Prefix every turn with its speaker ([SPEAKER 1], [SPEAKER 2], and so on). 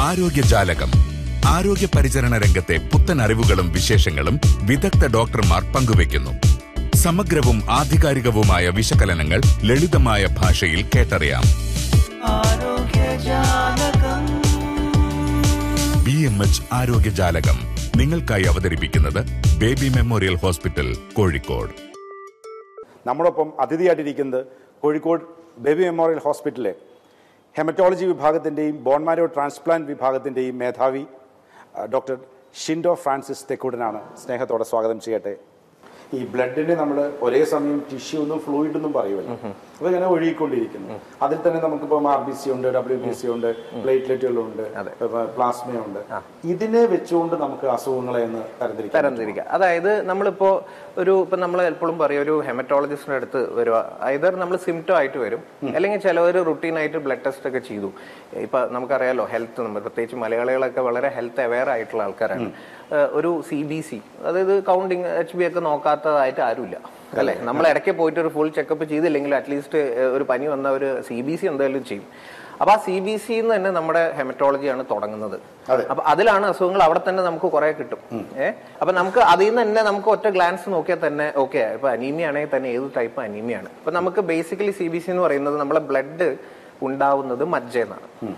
[SPEAKER 1] ആരോഗ്യജാലകം ആരോഗ്യ പരിചരണ രംഗത്തെ പുത്തൻ അറിവുകളും വിശേഷങ്ങളും വിദഗ്ധ ഡോക്ടർമാർ പങ്കുവയ്ക്കുന്നു സമഗ്രവും ആധികാരികവുമായ വിശകലനങ്ങൾ ലളിതമായ ഭാഷയിൽ കേട്ടറിയാം ബി എം എച്ച് ആരോഗ്യജാലകം നിങ്ങൾക്കായി അവതരിപ്പിക്കുന്നത് ബേബി മെമ്മോറിയൽ ഹോസ്പിറ്റൽ കോഴിക്കോട്
[SPEAKER 2] നമ്മോടൊപ്പം അതിഥിയായിട്ടിരിക്കുന്നത് കോഴിക്കോട് ബേബി മെമ്മോറിയൽ ഹോസ്പിറ്റലിലെ ഹെമറ്റോളജി വിഭാഗത്തിൻ്റെയും ബോൺമാരോ ട്രാൻസ്പ്ലാന്റ് വിഭാഗത്തിൻ്റെയും മേധാവി ആ, ഡോക്ടർ ഷിൻഡോ ഫ്രാൻസിസ് തെക്കൂടനാണ് സ്നേഹത്തോടെ സ്വാഗതം ചെയ്യട്ടെ ഈ ബ്ലഡിന് നമ്മൾ ഒരേ സമയം ടിഷ്യൂ എന്നും ഫ്ലൂയിഡ് എന്നും പറയുമല്ലോ അപ്പൊ ഇങ്ങനെ ഒഴുകിക്കൊണ്ടിരിക്കുന്നു അതിൽ തന്നെ നമുക്കിപ്പം ആർ ബി സി ഉണ്ട് ഡബ്ല്യു ബി സി ഉണ്ട് പ്ലേറ്റ്ലെറ്റുകളുണ്ട് പ്ലാസ്മയുണ്ട് ഇതിനെ വെച്ചുകൊണ്ട് നമുക്ക് അസുഖങ്ങളെ എന്ന് തരംതിരിക്കാം
[SPEAKER 3] തരംതിരിക്കുക അതായത് നമ്മളിപ്പോ ഒരു ഇപ്പൊ നമ്മൾ എപ്പോഴും പറയും ഒരു ഹെമറ്റോളജിസ്റ്റിന്റെ അടുത്ത് വരുക ഐതർ നമ്മൾ സിംറ്റം ആയിട്ട് വരും അല്ലെങ്കിൽ ചിലവർ റുട്ടീൻ ആയിട്ട് ബ്ലഡ് ടെസ്റ്റ് ഒക്കെ ചെയ്തു ഇപ്പൊ നമുക്കറിയാലോ ഹെൽത്ത് നമ്മൾ പ്രത്യേകിച്ച് മലയാളികളൊക്കെ വളരെ ഹെൽത്ത് അവെയർ ആയിട്ടുള്ള ആൾക്കാരാണ് ഏഹ് ഒരു സി ബി സി അതായത് കൗണ്ടിങ് എച്ച് ബി ഒക്കെ നോക്കാത്തതായിട്ട് ആരുമില്ല അല്ലെ നമ്മൾ ഇടയ്ക്ക് പോയിട്ട് ഒരു ഫുൾ ചെക്കപ്പ് ചെയ്തില്ലെങ്കിൽ അറ്റ്ലീസ്റ്റ് ഒരു പനി വന്ന ഒരു സി ബി സി എന്തായാലും ചെയ്യും അപ്പൊ ആ സി ബി സി തന്നെ നമ്മുടെ ഹെമറ്റോളജിയാണ് തുടങ്ങുന്നത്
[SPEAKER 2] അതെ.
[SPEAKER 3] അപ്പൊ അതിലാണ് അസുഖങ്ങൾ അവിടെ തന്നെ നമുക്ക് കുറെ കിട്ടും ഏഹ് അപ്പൊ നമുക്ക് അതിൽ നിന്ന് തന്നെ നമുക്ക് ഒറ്റ ഗ്ലാൻസ് നോക്കിയാൽ തന്നെ ഓക്കെ ഇപ്പൊ അനീമിയ ആണെങ്കിൽ തന്നെ ഏത് ടൈപ്പ് അനീമിയാണ് അപ്പൊ നമുക്ക് ബേസിക്കലി സി ബി സി എന്ന് പറയുന്നത് നമ്മളെ ബ്ലഡ് ഉണ്ടാവുന്നത് മജ്ജയെന്നാണ്